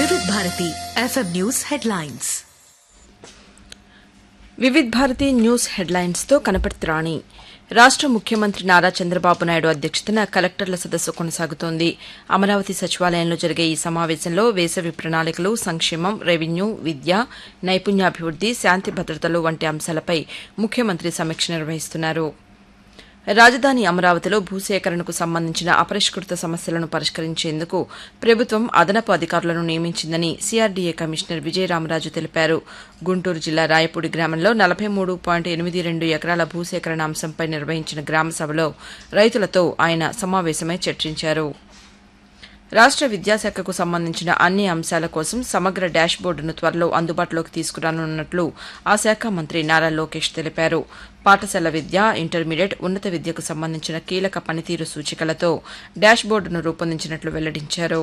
వివిధ Bharati FM news headlines Vividh Bharati news హెడ్లైన్స్తో కనపర్తి రాణి రాష్ట ముఖ్యమంత్రి నారా చంద్రబాబు నాయుడు అధ్యక్షతన కలెక్టర్ల సదస్సు కొనసాగుతోంది అమరావతి సచివాలయంలో జరిగే ఈ సమావేశంలో వేసవి ప్రణాళికలు సంక్షేమం రెవెన్యూ విద్య నైపుణ్యాభివృద్ది శాంతి భద్రతలు వంటి అంశాలపై ముఖ్యమంత్రి సమీక్ష నిర్వహిస్తున్నారు రాజధాని అమరావతిలో భూసేకరణకు సంబంధించిన అపరిష్కృత సమస్యలను పరిష్కరించేందుకు ప్రభుత్వం అదనపు అధికారులను నియమించిందని సీఆర్డీఏ కమిషనర్ విజయరామరాజు తెలిపారు గుంటూరు జిల్లా రాయపూడి గ్రామంలో నలభై మూడు పాయింట్ ఎనిమిది రెండు ఎకరాల భూసేకరణ అంశంపై నిర్వహించిన గ్రామ సభలో రైతులతో ఆయన సమావేశమై చర్చించారు రాష్ట విద్యాశాఖకు సంబంధించిన అన్ని అంశాల కోసం సమగ్ర డాష్ బోర్డును త్వరలో అందుబాటులోకి తీసుకురానున్నట్లు ఆ శాఖ మంత్రి నారా లోకేష్ తెలిపారు పాఠశాల విద్య ఇంటర్మీడియట్ ఉన్నత విద్యకు సంబంధించిన కీలక పనితీరు సూచికలతో డాష్ బోర్డును రూపొందించినట్లు వెల్లడించారు